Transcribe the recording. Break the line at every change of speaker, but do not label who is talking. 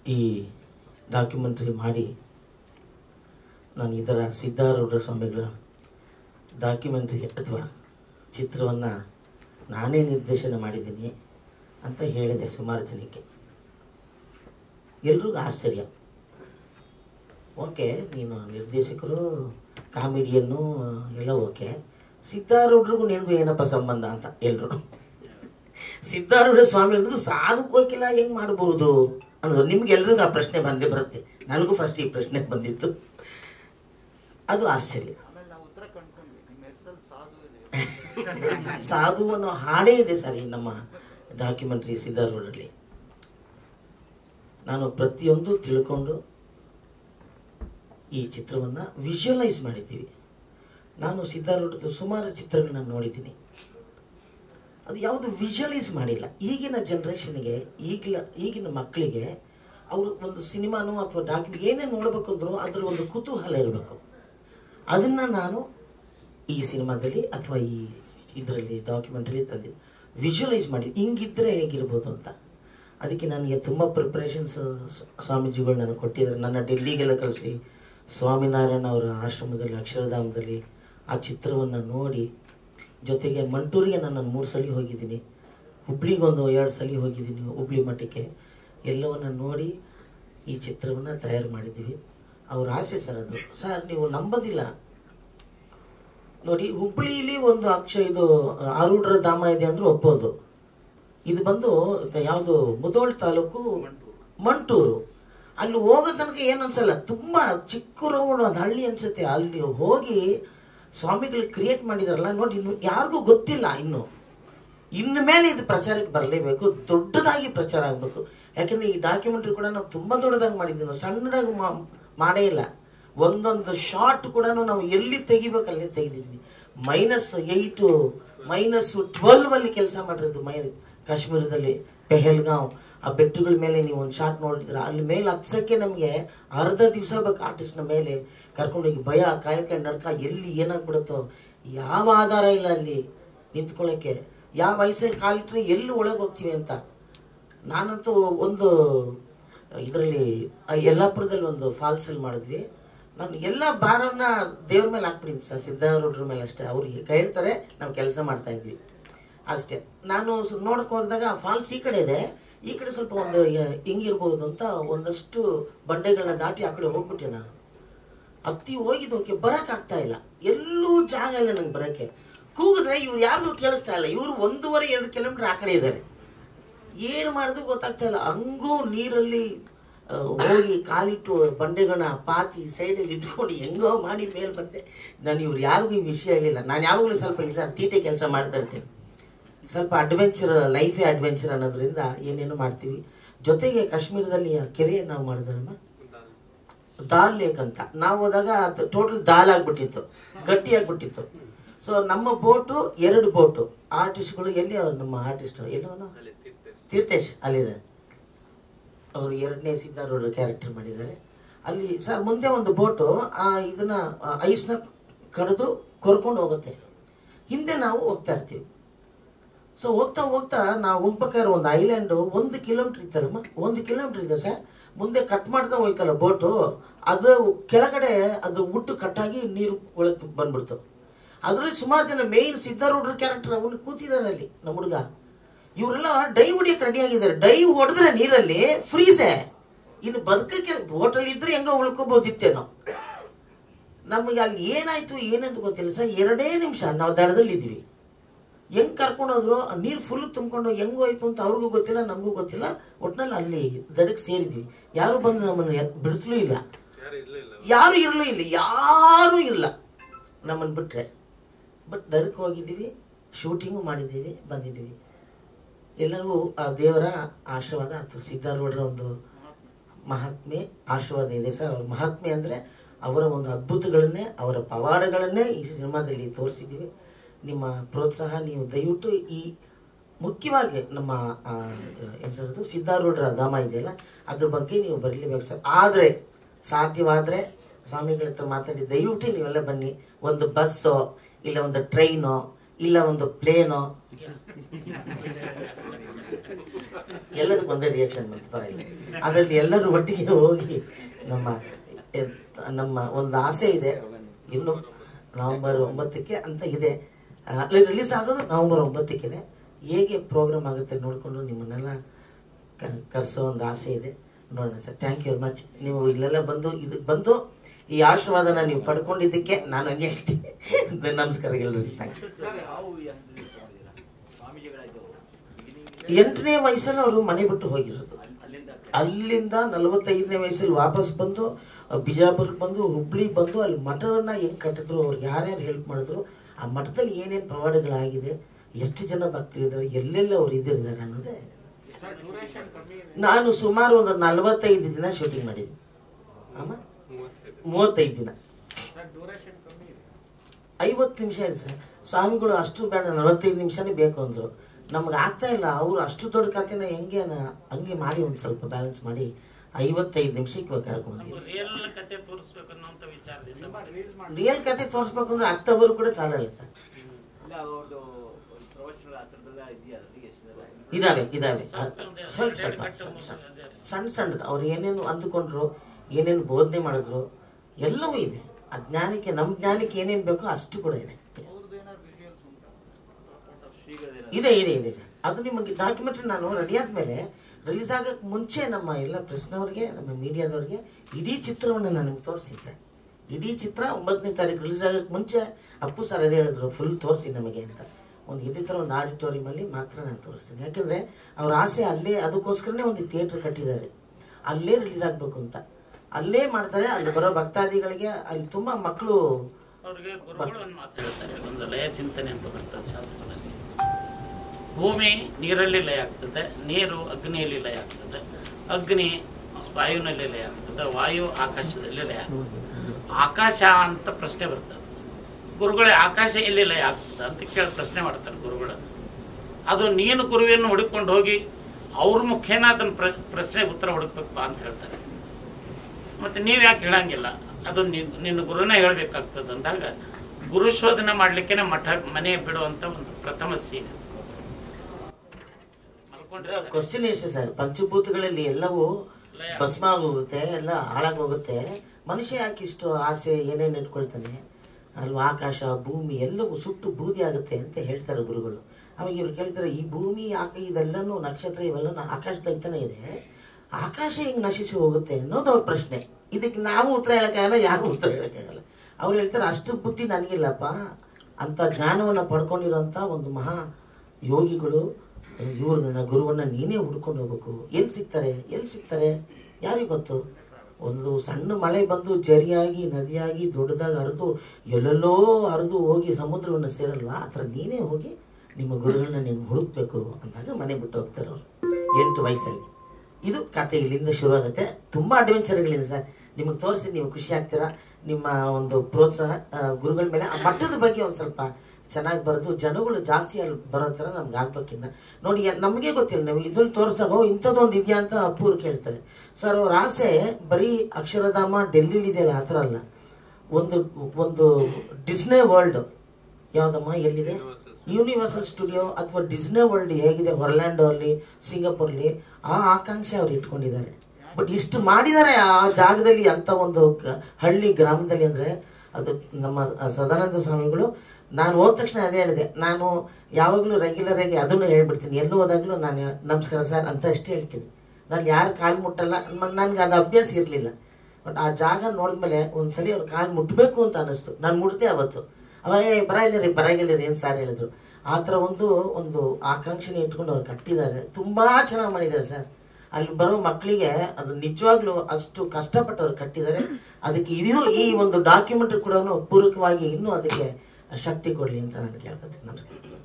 ಈ ಡಾಕ್ಯುಮೆಂಟ್ರಿ ಮಾಡಿ ನಾನು ಇದರ ಸಿದ್ಧಾರೂಢ ಸ್ವಾಮಿಗಳ ಡಾಕ್ಯುಮೆಂಟ್ರಿ ಅಥವಾ ಚಿತ್ರವನ್ನು ನಾನೇ ನಿರ್ದೇಶನ ಮಾಡಿದ್ದೀನಿ ಅಂತ ಹೇಳಿದೆ ಸುಮಾರು ಜನಕ್ಕೆ ಎಲ್ರಿಗೂ ಆಶ್ಚರ್ಯ ಓಕೆ ನೀನು ನಿರ್ದೇಶಕರು ಕಾಮಿಡಿಯನ್ನು ಎಲ್ಲ ಓಕೆ ಸಿದ್ಧಾರೂಢರಿಗೂ ನಿನಗೂ ಏನಪ್ಪ ಸಂಬಂಧ ಅಂತ ಎಲ್ರು ಸಿದ್ಧಾರೂಢ ಸ್ವಾಮಿ ಹಿಡಿದು ಸಾಧಕೋಕಿಲ್ಲ ಹೆಂಗ್ ಮಾಡಬಹುದು ಅನ್ನೋದು ನಿಮ್ಗೆ ಎಲ್ರಿಗೂ ಆ ಪ್ರಶ್ನೆ ಬಂದೇ ಬರುತ್ತೆ ನನಗೂ ಫಸ್ಟ್ ಈ ಪ್ರಶ್ನೆ ಬಂದಿತ್ತು ಅದು ಆಶ್ಚರ್ಯ
ಆಮೇಲೆ ನಾವು ಉತ್ತರ ಕಂಡ್ಕೊಂಡ್ವಿ ನಿಮ್ಮ ಹೆಸರಲ್ಲಿ ಸಾಧು ಇದೆ
ಸಾಧು ಅನ್ನೋ ಹಾಡೇ ಇದೆ ಸರ್ ಈ ನಮ್ಮ ಡಾಕ್ಯುಮೆಂಟ್ರಿ ಸಿದ್ಧಾರೂಢರಲ್ಲಿ ನಾನು ಪ್ರತಿಯೊಂದು ತಿಳ್ಕೊಂಡು ಈ ಚಿತ್ರವನ್ನ ವಿಜುವಲೈಸ್ ಮಾಡಿದ್ದೀವಿ ನಾನು ಸಿದ್ಧಾರೂಢದ ಸುಮಾರು ಚಿತ್ರಗಳನ್ನ ನೋಡಿದ್ದೀನಿ ಅದು ಯಾವುದು ವಿಜುವಲೈಸ್ ಮಾಡಿಲ್ಲ ಈಗಿನ ಜನ್ರೇಷನ್ಗೆ ಈಗಿನ ಈಗಿನ ಮಕ್ಕಳಿಗೆ ಅವರು ಒಂದು ಸಿನಿಮಾನೋ ಅಥವಾ ಡಾಕ್ಯು ಏನೇ ನೋಡ್ಬೇಕು ಅಂದ್ರೂ ಅದ್ರ ಒಂದು ಕುತೂಹಲ ಇರಬೇಕು ಅದನ್ನ ನಾನು ಈ ಸಿನಿಮಾದಲ್ಲಿ ಅಥವಾ ಈ ಇದರಲ್ಲಿ ಡಾಕ್ಯುಮೆಂಟರಿ ತಂದು ವಿಜುವಲೈಸ್ ಮಾಡಿ ಹಿಂಗಿದ್ರೆ ಹೇಗಿರ್ಬೋದು ಅಂತ ಅದಕ್ಕೆ ನನಗೆ ತುಂಬ ಪ್ರಿಪ್ರೇಷನ್ಸ್ ಸ್ವಾಮೀಜಿಗಳು ನನಗೆ ಕೊಟ್ಟಿದ್ದಾರೆ ನನ್ನ ಡೆಲ್ಲಿಗೆಲ್ಲ ಕಳಿಸಿ ಸ್ವಾಮಿನಾರಾಯಣ ಅವರ ಆಶ್ರಮದಲ್ಲಿ ಅಕ್ಷರಧಾಮದಲ್ಲಿ ಆ ಚಿತ್ರವನ್ನು ನೋಡಿ ಜೊತೆಗೆ ಮಂಟೂರಿಗೆ ನಾನು ಮೂರು ಸಲ ಹೋಗಿದ್ದೀನಿ ಹುಬ್ಳಿಗೊಂದು ಎರಡು ಸಲ ಹೋಗಿದ್ದೀನಿ ಹುಬ್ಳಿ ಮಠಕ್ಕೆ ಎಲ್ಲವನ್ನ ನೋಡಿ ಈ ಚಿತ್ರವನ್ನು ತಯಾರು ಮಾಡಿದ್ದೀವಿ ಅವ್ರ ಆಸೆ ಸರ್ ಅದು ಸರ್ ನೀವು ನಂಬೋದಿಲ್ಲ ನೋಡಿ ಹುಬ್ಳಿಲಿ ಒಂದು ಅಕ್ಷ ಇದು ಆರೂಢರ ಧಾಮ ಇದೆ ಅಂದ್ರೆ ಒಪ್ಪೋದು ಇದು ಬಂದು ಯಾವುದು ಮುದೋಳ್ ತಾಲೂಕು ಮಂಟೂರು ಅಲ್ಲಿ ಹೋಗೋ ತನಕ ಏನ್ ಅನ್ಸಲ್ಲ ತುಂಬಾ ಚಿಕ್ಕ ರೋಡ್ ಒಂದು ಹಳ್ಳಿ ಅನ್ಸುತ್ತೆ ಅಲ್ಲಿ ಹೋಗಿ ಸ್ವಾಮಿಗಳು ಕ್ರಿಯೇಟ್ ಮಾಡಿದಾರಲ್ಲ ನೋಡಿ ಇನ್ನು ಯಾರಿಗೂ ಗೊತ್ತಿಲ್ಲ ಇನ್ನು ಇನ್ನು ಮೇಲೆ ಇದು ಪ್ರಚಾರಕ್ಕೆ ಬರಲೇಬೇಕು ದೊಡ್ಡದಾಗಿ ಪ್ರಚಾರ ಆಗಬೇಕು ಯಾಕಂದ್ರೆ ಈ ಡಾಕ್ಯುಮೆಂಟ್ರಿ ಕೂಡ ನಾವು ತುಂಬಾ ದೊಡ್ಡದಾಗಿ ಮಾಡಿದ್ದೀವಿ ನಾವು ಸಣ್ಣದಾಗಿ ಮಾ- ಮಾಡೇ ಇಲ್ಲ ಒಂದೊಂದು ಶಾರ್ಟ್ ಕೂಡ ನಾವು ಎಲ್ಲಿ ತೆಗಿಬೇಕು ಅಲ್ಲೇ ತೆಗೆದಿದ್ವಿ ಮೈನಸ್ ಏಯ್ಟು ಮೈನಸ್ ಟ್ವೆಲ್ವ್ ಅಲ್ಲಿ ಕೆಲಸ ಮಾಡಿರೋದು ಮೈ ಕಾಶ್ಮೀರದಲ್ಲಿ ಪೆಹಲ್ಗಾಂವ್ ಆ ಬೆಟ್ಟಗಳ ಮೇಲೆ ನೀವು ಒಂದು ಶಾರ್ಟ್ ನೋಡಿದ್ರೆ ಅಲ್ಲಿ ಮೇಲೆ ಹತ್ಸಕ್ಕೆ ನಮಗೆ ಅರ್ಧ ದಿವಸ ಬೇಕು ಆರ್ಟಿಸ್ಟ್ನ ಮೇಲೆ ಕರ್ಕೊಂಡೋಗಿ ಭಯ ಕಾಯಕ ನಡ್ಕ ಎಲ್ಲಿ ಏನಾಗ್ಬಿಡುತ್ತೋ ಯಾವ ಆಧಾರ ಇಲ್ಲ ಅಲ್ಲಿ ನಿಂತ್ಕೊಳ್ಳೋಕ್ಕೆ ಯಾವ ವಯಸ್ಸಲ್ಲಿ ಕಾಲಿಟ್ರೆ ಎಲ್ಲಿ ಒಳಗೆ ಹೋಗ್ತೀವಿ ಅಂತ ನಾನಂತೂ ಒಂದು ಇದರಲ್ಲಿ ಯಲ್ಲಾಪುರದಲ್ಲಿ ಒಂದು ಫಾಲ್ಸ್ ಅಲ್ಲಿ ಮಾಡಿದ್ವಿ ನಾನು ಎಲ್ಲ ಭಾರವನ್ನ ದೇವ್ರ ಮೇಲೆ ಹಾಕ್ಬಿಟ್ಟಿದ್ದೆ ಸರ್ ಸಿದ್ಧಾರೂಢರ ಮೇಲೆ ಅಷ್ಟೇ ಅವ್ರಿಗೆ ಹೇಳ್ತಾರೆ ನಾವು ಕೆಲಸ ಮಾಡ್ತಾ ಇದ್ವಿ ಅಷ್ಟೇ ನಾನು ಸು- ನೋಡಕ್ ಹೋದಾಗ ಫಾಲ್ಸ್ ಈ ಕಡೆ ಇದೆ ಈ ಕಡೆ ಸ್ವಲ್ಪ ಒಂದು ಯ- ಹಿಂಗಿರ್ಬೋದು ಅಂತ ಒಂದಷ್ಟು ಬಂಡೆಗಳನ್ನ ದಾಟಿ ಆ ಕಡೆ ಹೋಗ್ಬಿಟ್ಟೆ ನಾನು ಹತ್ತಿ ಹೋಗಿದ್ದೋಕೆ ಬರಕ್ ಆಗ್ತಾ ಇಲ್ಲ ಎಲ್ಲೂ ಜಾಗ ಇಲ್ಲ ನಂಗೆ ಬರಕ್ಕೆ ಕೂಗಿದ್ರೆ ಇವ್ರು ಯಾರಿಗೂ ಕೇಳಿಸ್ತಾ ಇಲ್ಲ ಇವ್ರು ಒಂದೂವರೆ ಎರಡು ಕಿಲೋಮೀಟರ್ ಆ ಕಡೆ ಇದ್ದಾರೆ ಏನು ಮಾಡಿದ್ರು ಗೊತ್ತಾಗ್ತಾ ಇಲ್ಲ ಹಂಗೂ ನೀರಲ್ಲಿ ಆ, ಹೋಗಿ ಕಾಲಿಟ್ಟು ಬಂಡೆಗಳನ್ನ ಪಾಚಿ ಸೈಡಲ್ಲಿ ಇಟ್ಕೊಂಡು ಹೆಂಗೋ ಮಾಡಿ ಮೇಲೆ ಬಂದೆ ನಾನು ಇವ್ರು ಯಾರಿಗೂ ಈ ವಿಷಯ ಹೇಳಿಲ್ಲ ನಾನು ಯಾವಾಗಲೂ ಸ್ವಲ್ಪ ಇದ ತೀಟೆ ಕೆಲಸ ಮಾಡ್ತಾ ಇರ್ತೀನಿ ಸ್ವಲ್ಪ ಅಡ್ವೆಂಚರ್ ಲೈಫೇ ಅಡ್ವೆಂಚರ್ ಅನ್ನೋದ್ರಿಂದ ಏನೇನು ಮಾಡ್ತೀವಿ ಜೊತೆಗೆ ಕಾಶ್ಮೀರದಲ್ಲಿ ಆ ಕೆರೆ ನಾವು ಮಾಡಿದ್ರಮ್ಮ ದಾಲ್ ಲೇಕ್ ಅಂತ ನಾವು ಹೋದಾಗ ಅದು ಟೋಟಲ್ ದಾಲ್ ಆಗ್ಬಿಟ್ಟಿತ್ತು ಗಟ್ಟಿ ಆಗ್ಬಿಟ್ಟಿತ್ತು ಸೊ ನಮ್ಮ ಬೋಟು ಎರಡು ಬೋಟು ಆರ್ಟಿಸ್ಟ್ಗಳು ಎಲ್ಲಿ ಅವ್ರು ನಮ್ಮ ಆರ್ಟಿಸ್ಟ್ ಎಲ್ಲವನು ತೀರ್ಥೇಶ್ ಅಲ್ಲಿದೆ ಅವರು ಎರಡನೇ ಸಿದ್ಧಾರೂಢ ಕ್ಯಾರೆಕ್ಟರ್ ಮಾಡಿದ್ದಾರೆ ಅಲ್ಲಿ ಸರ್ ಮುಂದೆ ಒಂದು ಬೋಟು ಆ ಇದನ್ನ ಐಸ್ನ ಕಡಿದು ಕೊರ್ಕೊಂಡು ಹೋಗುತ್ತೆ ಹಿಂದೆ ನಾವು ಹೋಗ್ತಾ ಇರ್ತೀವಿ ಸೊ ಹೋಗ್ತಾ ಹೋಗ್ತಾ ನಾವು ಹೋಗ್ಬೇಕಾದ್ರೆ ಒಂದು ಐಲ್ಯಾಂಡ್ ಒಂದು ಕಿಲೋಮೀಟರ್ ಇತ್ತಲ್ಲಮ್ಮ ಒಂದು ಕಿಲೋಮೀಟರ್ ಇದೆ ಸರ್ ಮುಂದೆ ಕಟ್ ಮಾಡ್ತಾ ಹೋಯ್ತಲ್ಲ ಬೋಟು ಅದು ಕೆಳಗಡೆ ಅದು ಉಟ್ಟು ಕಟ್ಟಾಗಿ ನೀರು ಒಳಗೆ ಬಂದ್ಬಿಡ್ತು ಅದರಲ್ಲಿ ಸುಮಾರು ಜನ ಮೇನ್ ಸಿದ್ಧಾರೂಢರ ಕ್ಯಾರೆಕ್ಟರ್ ಅವನು ಕೂತಿದ್ದಾನೆ ಅಲ್ಲಿ ನಮ್ಮ ಹುಡುಗ ಇವರೆಲ್ಲ ಡೈ ಹೊಡಿಯಕ್ಕೆ ರೆಡಿ ಆಗಿದ್ದಾರೆ ಡೈ ಹೊಡೆದ್ರೆ ನೀರಲ್ಲಿ ಫ್ರೀಸೆ ಇನ್ನು ಬದುಕಕ್ಕೆ ಬೋಟಲ್ಲಿ ಇದ್ರೆ ಹೆಂಗೋ ಉಳ್ಕೋಬಹುದಿತ್ತೇನೋ ನಮಗೆ ಅಲ್ಲಿ ಏನಾಯ್ತು ಏನಂತ ಗೊತ್ತಿಲ್ಲ ಸರ್ ಎರಡೇ ನಿಮಿಷ ನಾವು ದಡದಲ್ಲಿ ಇದ್ವಿ ಹೆಂಗ್ ಕರ್ಕೊಂಡು ಹೋದ್ರು ಆ ನೀರ್ ಫುಲ್ ತುಂಬಿಕೊಂಡು ಹೆಂಗ್ ಹೋಯ್ತು ಅಂತ ಅವ್ರಿಗೂ ಗೊತ್ತಿಲ್ಲ ನಮಗೂ ಗೊತ್ತಿಲ್ಲ ಒಟ್ನಲ್ಲಿ ಅಲ್ಲಿ ದಡಕ್ಕೆ ಸೇರಿದ್ವಿ ಯಾರು ಬಂದು ನಮ್ಮನ್ನು ಎತ್- ಬಿಡಿಸ್ಲೂ ಇಲ್ಲ ಯಾರು ಇರಲೂ ಇಲ್ಲ ಯಾರು ಇಲ್ಲ ನಮ್ಮನ್ನು ಬಿಟ್ರೆ ಬಟ್ ದಡಕ್ಕೆ ಹೋಗಿದ್ದೀವಿ ಶೂಟಿಂಗು ಮಾಡಿದ್ದೀವಿ ಬಂದಿದ್ದೀವಿ ಎಲ್ಲರಿಗೂ ಆ ದೇವರ ಆಶೀರ್ವಾದ ಅಥವಾ ಸಿದ್ಧಾರೂಢರ ಒಂದು ಮಹಾತ್ಮೆ ಆಶೀರ್ವಾದ ಇದೆ ಸರ್ ಅವ್ರ ಮಹಾತ್ಮೆ ಅಂದ್ರೆ ಅವರ ಒಂದು ಅದ್ಭುತಗಳನ್ನೇ ಅವರ ಪವಾಡಗಳನ್ನೇ ಈ ಸಿನಿಮಾದಲ್ಲಿ ತೋರಿಸಿದ್ದೀವಿ ನಿಮ್ಮ ಪ್ರೋತ್ಸಾಹ ನೀವು ದಯವಿಟ್ಟು ಈ ಮುಖ್ಯವಾಗಿ ನಮ್ಮ ಆ, ಏನ್ ಸರ್ ಅದು ಸಿದ್ಧಾರೂಢರ ಧಾಮ ಇದೆಯಲ್ಲ ಅದ್ರ ಬಗ್ಗೆ ನೀವು ಬರಲೇಬೇಕು ಸರ್ ಆದ್ರೆ ಸಾಧ್ಯವಾದ್ರೆ ಸ್ವಾಮಿಗಳ ಹತ್ರ ಮಾತಾಡಿ ದಯವಿಟ್ಟು ನೀವೆಲ್ಲ ಬನ್ನಿ ಒಂದು ಬಸ್ಸೋ ಇಲ್ಲ ಒಂದು ಟ್ರೈನೋ ಇಲ್ಲ ಒಂದು ಪ್ಲೇನೋ ಎಲ್ಲದಕ್ಕೂ ಒಂದೇ ರಿಯಾಕ್ಷನ್ ಬಂತು ಪರವಾಗಿಲ್ಲ ಅದರಲ್ಲಿ ಎಲ್ಲರೂ ಒಟ್ಟಿಗೆ ಹೋಗಿ ನಮ್ಮ ಎ- ನಮ್ಮ ಒಂದು ಆಸೆ ಇದೆ ಇನ್ನು ನವೆಂಬರ್ ಒಂಬತ್ತಕ್ಕೆ ಅಂತ ಇದೆ ರಿಲೀಸ್ ಆಗೋದು ನವೆಂಬರ್ ಒಂಬತ್ತಕ್ಕೆ ಹೇಗೆ ಪ್ರೋಗ್ರಾಮ್ ಆಗುತ್ತೆ ನೋಡಿಕೊಂಡು ನಿಮ್ಮನ್ನೆಲ್ಲ ಕ- ಕರೆಸೋ ಒಂದು ಆಸೆ ಇದೆ ನೋಡೋಣ sir thank you very much ನೀವು ಇಲ್ಲೆಲ್ಲ ಬಂದು ಇದಕ್ಕೆ ಬಂದು ಈ ಆಶೀರ್ವಾದನ ನೀವು ಪಡ್ಕೊಂಡಿದ್ದಕ್ಕೆ ನಾನು ಹಂಗೆ ಹೇಳ್ತೀನಿ ನಮಸ್ಕಾರಗಳು ಥ್ಯಾಂಕ್ ಯು
ಸರ್ ಯಾವ ಅಂದ್ರೆ ತಗೊಂಡಿದ್ದೀರಾ? ಸ್ವಾಮೀಜಿಗಳಾಯ್ತು beginning
ಎಂಟನೇ ವಯಸ್ಸಲ್ಲಿ ಅವರು ಮನೆ ಬಿಟ್ಟು ಹೋಗಿರೋದು
ಅಲ್- ಅಲ್ಲಿಂದ
ಅಲ್ಲಿಂದ ನಲವತ್ತೈದನೇ ವಯಸ್ಸಲ್ಲಿ ವಾಪಸ್ ಬಂದು ಬಿಜಾಪುರಕ್ಕೆ ಬಂದು ಹುಬ್ಳಿ ಬಂದು ಅಲ್ಲಿ ಮಠವನ್ನ ಹೆಂಗ್ ಕಟ್ಟಿದ್ರು ಅವ್ರಿಗೆ ಯಾರ್ಯಾರು ಹೆಲ್ಪ್ ಮಾಡಿದ್ರು ಆ ಮಠದಲ್ಲಿ ಏನೇನು ಪವಾಡಗಳಾಗಿದೆ ಎಷ್ಟು ಜನ ಭಕ್ತರಿದ್ದಾರೆ ಎಲ್ಲೆಲ್ಲ ಅವ್ರು ಇದ್ದಿದ್ದಾರೆ ಅನ್ನೋದೇ
ಸರ್ ಡ್ಯೂರೇಷನ್ ಕಮ್ಮಿ ಇದೆ
ನಾನು ಸುಮಾರು ಒಂದು ನಲವತ್ತೈದು ದಿನ ಶೂಟಿಂಗ್ ಮಾಡಿದ್ದೀನಿ ಆಮ ಮೂವತ್ತೈದು ದಿನ
ಸರ್ ಡ್ಯೂರೇಷನ್ ಕಮ್ಮಿ ಇದೆ
ಐವತ್ತು ನಿಮಿಷ ಇದೆ ಸರ್ ಸ್ವಾಮಿಗಳು ಅಷ್ಟು ಬೇಡ ನಲವತ್ತೈದು ನಿಮಿಷನೇ ಬೇಕು ಅಂದ್ರು ನಮ್ಗೆ ಆಗ್ತಾ ಇಲ್ಲ ಅವರು ಅಷ್ಟು ದೊಡ್ಡ ಕಥೆನ ಹೆಂಗೆ ನ- ಹಂಗೆ ಮಾಡಿ ಒಂದು ಸ್ವಲ್ಪ ಬ್ಯಾಲೆನ್ಸ್ ಮಾಡಿ ಐವತ್ತೈದು ನಿಮಿಷಕ್ಕೆ ಕರ್ಕೊಂಡಿದ್ದೀನಿ
ರಿಯಲ್ ಕತೆ ತೋರಿಸ್ಬೇಕು ಅನ್ನೋಂಥ ವಿಚಾರದಿಂದ
ತುಂಬಾ ರೀಲ್ಸ್ ಮಾಡಿ
ರಿಯಲ್ ಕತೆ ತೋರಿಸ್ಬೇಕು ಅಂದ್ರೆ ಹತ್ತವರು ಕೂಡ ಸಾಲಲ್ಲ ಸರ್
ಇಲ್ಲ ಅವ್ರದ್ದು ಪ್ರವಚನ ಆ ಥರದ್ದೆಲ್ಲ ಇದೆಯಾ ಅದ್ರಲ್ಲಿ ಎಷ್ಟಿದೆ
ಇದಾವೆ ಇದಾವೆ
ಸ್ವಲ್ಪ ಒಂದು
ಸ್ವಲ್ಪ
ಎರಡು
ಸ್ವಲ್ಪ
ಕಟ್ಟು
ಸಣ್ಣ
ಮುಗಿಸು,
ಸಣ್ಣ
ಅದೇ ರೀ.
ಸಣ್ಣ ಸಣ್ಣದು ಅವ್ರು ಏನೇನು ಅಂದುಕೊಂಡ್ರು ಏನೇನು ಬೋಧನೆ ಮಾಡಿದ್ರು ಎಲ್ಲವೂ ಇದೆ ಆ ಜ್ಞಾನಕ್ಕೆ ನಮ್ಮ ಜ್ಞಾನಕ್ಕೆ ಏನೇನು ಬೇಕೋ ಅಷ್ಟು ಕೂಡ ಇದೆ
ಅವ್ರದ್ದು ಏನಾದ್ರು ವಿಷುವಲ್ಸ್ ಉಂಟಾ ಶ್ರೀಗಳೇನಾದ್ರು
ಇದೆ ಇದೆ ಇದೆ ಸರ್ ಅದು ನಿಮಗೆ ಡಾಕ್ಯುಮೆಂಟ್ರಿ ನಾನು ರೆಡಿ ಆದ್ಮೇಲೆ ರಿಲೀಸ್ ಆಗಕ್ಕೆ ಮುಂಚೆ ನಮ್ಮ ಎಲ್ಲ ಪ್ರೆಸ್ನವ್ರಿಗೆ ನಮ್ಮ ಮೀಡಿಯಾದವ್ರಿಗೆ ಇಡೀ ಚಿತ್ರವನ್ನು ನಾನು ನಿಮ್ಗೆ ತೋರಿಸ್ತೀನಿ ಸರ್ ಇಡೀ ಚಿತ್ರ ಒಂಬತ್ತನೇ ತಾರೀಕು ರಿಲೀಸ್ ಆಗಕ್ಕೆ ಮುಂಚೆ ಅಪ್ಪು ಸರ್ ಅದೇ ಹೇಳಿದ್ರು ಫುಲ್ ತೋರಿಸಿ ನಮಗೆ ಅಂತ ಒಂದು ಇದೇ ಥರ ಒಂದು ಆಡಿಟೋರಿಯಮಲ್ಲಿ ಮಾತ್ರ ನಾನು ತೋರಿಸ್ತೀನಿ ಯಾಕಂದ್ರೆ ಅವ್ರ ಆಸೆ ಅಲ್ಲೇ ಅದಕ್ಕೋಸ್ಕರನೇ ಒಂದು ಥಿಯೇಟ್ರ್ ಕಟ್ಟಿದ್ದಾರೆ ಅಲ್ಲೇ ರಿಲೀಸ್ ಆಗಬೇಕು ಅಂತ ಅಲ್ಲೇ ಮಾಡ್ತಾರೆ ಅಲ್ಲಿ ಬರೋ ಭಕ್ತಾದಿಗಳಿಗೆ ಅಲ್ಲಿ ತುಂಬಾ ಮಕ್ಕಳು
ಅವ್ರಿಗೆ ಗುರುಗಳು ಒಂದು ಮಾತು ಹೇಳ್ತಾರೆ ಒಂದು ಲಯ ಚಿಂತನೆ ಅಂತ ಬರ್ತದೆ ಶಾಸ್ತ್ರದಲ್ಲಿ ಭೂಮಿ ನೀರಲ್ಲಿ ಲಯ ಆಗ್ತದೆ ನೀರು ಅಗ್ನಿಯಲ್ಲಿ ಲಯ ಆಗ್ತದೆ ಅಗ್ನಿ ವಾಯುವಿನಲ್ಲಿ ಲಯ ಆಗ್ತದೆ ವಾಯು ಆಕಾಶದಲ್ಲಿ ಲಯ ಆಗ್ತದೆ ಆಕಾಶ ಅಂತ ಪ್ರಶ್ನೆ ಬರ್ತದೆ ಗುರುಗಳೇ ಆಕಾಶ ಎಲ್ಲಿ ಲಯ ಆಗ್ತದೆ ಅಂತ ಕೇಳಿ ಪ್ರಶ್ನೆ ಮಾಡ್ತಾರೆ ಗುರುಗಳು ಅದು ನೀನು ಗುರುವಿಯನ್ನು ಹುಡುಕೊಂಡು ಹೋಗಿ ಅವ್ರ ಮುಖೇನ ಅದನ್ನ ಪ್ರ- ಪ್ರಶ್ನೆಗೆ ಉತ್ತರ ಹುಡುಕ್ಬೇಕು ಅಂತ ಹೇಳ್ತಾರೆ ಮತ್ತೆ ನೀವು ಯಾಕೆ ಹೇಳಂಗಿಲ್ಲ ಅದು ನಿ- ನಿನ್ನ ಗುರುನೇ ಹೇಳ್ಬೇಕಾಗ್ತದೆ ಅಂದಾಗ ಗುರು ಶೋಧನೆ ಮಾಡ್ಲಿಕ್ಕೆ ಮಠ ಮನೆ ಬಿಡುವಂತ ಒಂದು ಪ್ರಥಮ ಸೀನ್ ಮಲ್ಕೊಂಡಿರ್ತಾರೆ.
ಕ್ವಶನ್ ಎಷ್ಟು ಸರ್ ಪಂಚಭೂತಗಳಲ್ಲಿ ಎಲ್ಲವೂ
ಲಯ.
ಭಸ್ಮ ಆಗೋಗುತ್ತೆ ಎಲ್ಲ ಹಾಳಾಗೋಗುತ್ತೆ ಮನುಷ್ಯ ಯಾಕೆ ಇಷ್ಟು ಆಸೆ ಏನೇನು ಇಟ್ಕೊಳ್ತಾನೆ ಅಲ್ವಾ ಆಕಾಶ ಭೂಮಿ ಎಲ್ಲವೂ ಸುಟ್ಟು ಬೂದಿ ಆಗುತ್ತೆ ಅಂತ ಹೇಳ್ತಾರೆ ಗುರುಗಳು ಅವಾಗ ಇವ್ರು ಕೇಳ್ತಾರೆ ಈ ಭೂಮಿ ಯಾಕೆ ಇದೆಲ್ಲನೂ ನಕ್ಷತ್ರ ಇವೆಲ್ಲ ಆಕಾಶದಲ್ಲಿ ತಾನೇ ಇದೆ ಆಕಾಶ ಹಿಂಗ್ ನಶಿಸಿ ಹೋಗುತ್ತೆ ಅನ್ನೋದು ಅವ್ರ ಪ್ರಶ್ನೆ ಇದಕ್ಕೆ ನಾವು ಉತ್ತರ ಹೇಳಕ್ಕಾಗಲ್ಲ ಯಾರು ಉತ್ತರ ಹೇಳಕ್ಕಾಗಲ್ಲ ಅವ್ರು ಹೇಳ್ತಾರೆ ಅಷ್ಟು ಬುದ್ಧಿ ನನಗಿಲ್ಲಪ್ಪ ಅಂತ ಜ್ಞಾನವನ್ನ ಪಡ್ಕೊಂಡಿರೋಂಥ ಒಂದು ಮಹಾ ಯೋಗಿಗಳು ಇವ್ರು ನನ್ನ ಗುರುವನ್ನ ನೀನೇ ಹುಡ್ಕೊಂಡು ಹೋಗ್ಬೇಕು ಎಲ್ಲಿ ಸಿಗ್ತಾರೆ ಎಲ್ಲಿ ಸಿಗ್ತಾರೆ ಯಾರಿಗೆ ಗೊತ್ತು ಒಂದು ಸಣ್ಣ ಮಳೆ ಬಂದು ಜರಿಯಾಗಿ ನದಿಯಾಗಿ ದೊಡ್ಡದಾಗಿ ಹರಿದು ಎಲ್ಲೆಲ್ಲೋ ಹರಿದು ಹೋಗಿ ಸಮುದ್ರವನ್ನು ಸೇರಲ್ವಾ ಆ ಥರ ನೀನೇ ಹೋಗಿ ನಿಮ್ಮ ಗುರುಗಳನ್ನ ನೀವು ಹುಡುಕ್ಬೇಕು ಅಂದಾಗ ಮನೆ ಬಿಟ್ಟು ಹೋಗ್ತಾರೆ ಅವರು ಎಂಟು ವಯಸ್ಸಲ್ಲಿ ಇದು ಕತೆ ಇಲ್ಲಿಂದ ಶುರು ಆಗುತ್ತೆ ತುಂಬಾ ಅಡ್ವೆಂಚರ್ಗಳಿದೆ ಸರ್ ನಿಮಗೆ ತೋರಿಸಿ ನೀವು ಖುಷಿ ಆಗ್ತೀರಾ ನಿಮ್ಮ ಒಂದು ಪ್ರೋತ್ಸಾಹ ಆ, ಗುರುಗಳ ಮೇಲೆ ಆ ಮಟ್ಟದ ಬಗ್ಗೆ ಒಂದು ಸ್ವಲ್ಪ ಚೆನ್ನಾಗಿ ಬರೆದು ಜನಗಳು ಜಾಸ್ತಿ ಅಲ್ಲಿ ಬರೋ ಥರ ನಮ್ಗೆ ಆಗ್ಬೇಕಿನ್ನ ನೋಡಿ ಯ- ನಮಗೆ ಗೊತ್ತಿಲ್ಲ ನಾವು ಇದ್ರಲ್ಲಿ ತೋರಿಸಿದಾಗ ಓ ಇಂಥದ್ದೊಂದು ಇದೆಯಾ ಅಂತ ಅಪ್ಪೂರು ಕೇಳ್ತಾರೆ ಸರ್ ಅವ್ರ ಆಸೆ ಬರೀ ಅಕ್ಷರಧಾಮ ಡೆಲ್ಲಿಲಿ ಇದೆಯಲ್ಲ ಆ ಥರ ಅಲ್ಲ ಒಂದು ಒಂದು ಡಿಸ್ನೇ ವರ್ಲ್ಡ್ ಯಾವ್ದಮ್ಮ ಎಲ್ಲಿದೆ ಯೂನಿವರ್ಸಲ್ ಸ್ಟುಡಿಯೋ ಅಥವಾ ಡಿಸ್ನೇ ವರ್ಲ್ಡ್ ಹೇಗಿದೆ ಹೊರ್ಲ್ಯಾಂಡೋ ಅಲ್ಲಿ ಸಿಂಗಾಪುರ್ಲಿ ಆ ಆಕಾಂಕ್ಷೆ ಅವ್ರು ಇಟ್ಕೊಂಡಿದ್ದಾರೆ ಬಟ್ ಇಷ್ಟು ಮಾಡಿದ್ದಾರೆ ಆ ಜಾಗದಲ್ಲಿ ಅಂತ ಒಂದು ಗ- ಹಳ್ಳಿ ಗ್ರಾಮದಲ್ಲಿ ಅಂದ್ರೆ ಅದು ನಮ್ಮ ಸದಾನಂದ ಸ್ವಾಮಿಗಳು ನಾನು ಹೋದ ತಕ್ಷಣ ಅದೇ ಹೇಳಿದೆ ನಾನು ಯಾವಾಗಲೂ ರೆಗ್ಯುಲರ್ ಆಗಿ ಅದನ್ನು ಹೇಳ್ಬಿಡ್ತೀನಿ ಎಲ್ಲೂ ಹೋದಾಗಲೂ ನಾನು ನಮಸ್ಕಾರ ಸರ್ ಅಂತ ಅಷ್ಟೇ ಹೇಳ್ತೀನಿ ನಾನು ಯಾರು ಕಾಲು ಮುಟ್ಟಲ್ಲ ನನ್ಗೆ ಅದು ಅಭ್ಯಾಸ ಇರಲಿಲ್ಲ ಬಟ್ ಆ ಜಾಗ ನೋಡಿದ್ಮೇಲೆ ಒಂದ್ಸಲಿ ಅವ್ರ ಕಾಲು ಮುಟ್ಬೇಕು ಅಂತ ಅನಿಸ್ತು ನಾನು ಮುಟ್ದೆ ಅವತ್ತು ಅವಾಗ ಏ ಬರಾಗಿಲ್ಲ ಬರಾಗಿಲ್ಲ ಏನು ಸಾರ್ ಹೇಳಿದ್ರು ಆ ಥರ ಒಂದು ಒಂದು ಆಕಾಂಕ್ಷೆನ ಇಟ್ಕೊಂಡು ಅವ್ರು ಕಟ್ಟಿದ್ದಾರೆ ತುಂಬಾ ಚೆನ್ನಾಗಿ ಮಾಡಿದ್ದಾರೆ ಸರ್ ಅಲ್ಲಿ ಬರೋ ಮಕ್ಕಳಿಗೆ ಅದು ನಿಜವಾಗ್ಲೂ ಅಷ್ಟು ಕಷ್ಟಪಟ್ಟು ಅವ್ರು ಕಟ್ಟಿದ್ದಾರೆ ಅದಕ್ಕೆ ಇದು ಈ ಒಂದು ಡಾಕ್ಯುಮೆಂಟ್ರಿ ಕೂಡ ಪೂರಕವಾಗಿ ಇನ್ನೂ ಅದಕ್ಕೆ ಶಕ್ತಿ ಕೊಡ್ಲಿ ಅಂತ ನಾನು ಕೇಳ್ಕೊತೀನಿ ನಮಸ್ಕಾರ